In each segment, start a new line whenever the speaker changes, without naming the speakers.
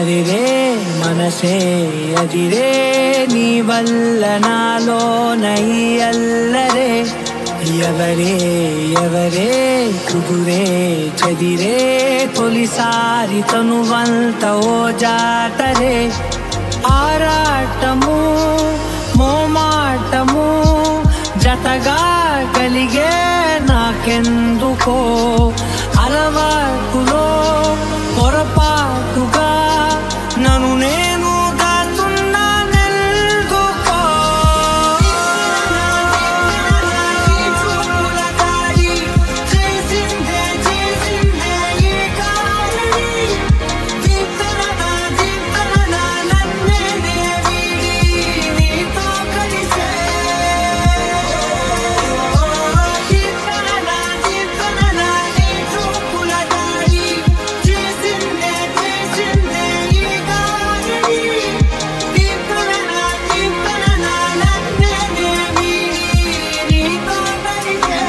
అరిరే మనసే అదిరే నీ వల్ల నాలో నయ్యల్లరే ఎవరే ఎవరే కుదురే చదిరే తొలిసారి తనువంత ఓ జాతరే ఆరాటము మోమాటము జతగా కలిగే నాకెందుకో అలవాటులో పొరపాటుగా నన్ను నేను దాచున్నానెందుకో చేసిందే చేసిందే ఈ కారణి జీతననా జీతననా నన్నే వీడి నీతో కలిసే జీతననా జీతననా నీ చూపుల దాడి చేసిందే చేసిందే ఈ కారణి జీతననా జీతననా నన్నే వీడి నీతో కలిసే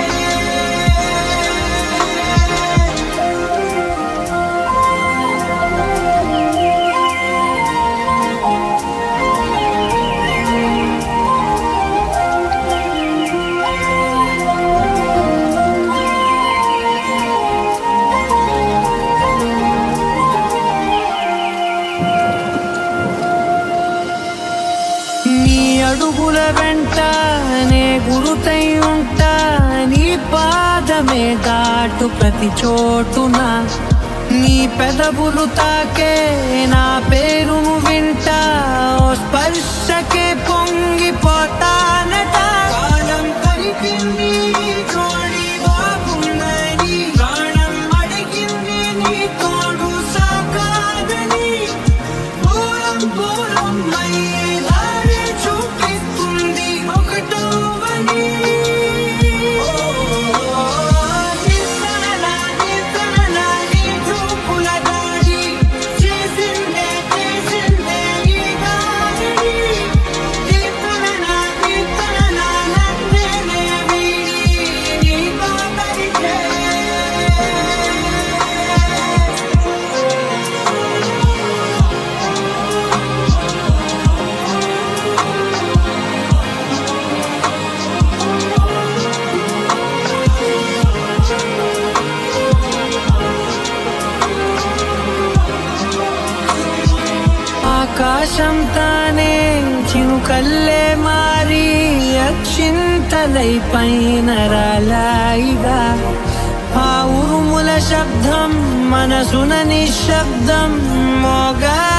నీ అడుగుల వెంట నే గురుతై ఉంటా నీ పాదమే దాటు ప్రతి చోటున నీ పెదవులు తాకే నా పేరును వింటా ఓ స్పర్శకే పొంగిపోతానట కాలం కలిపింది జోడి బాగుందని ప్రాణం అడిగింది నీ తోడు సాకాదని దూరం దూరం అయ్యే దారి చూపిస్తుంది ఒకటవని నిత్తనలా నిత్తనలా నీ చూపుల దాడి చేసిందే చేసిందే ఈ దారిని నిత్తనలా నిత్తనలా నన్నే వీడి నీతో కలిసే ఆకాశం తానే చినుకల్లే మారి అక్షింతలై పైన రాలాయిగా ఆ ఉరుముల శబ్దం మనసున నిశ్శబ్దం మోగా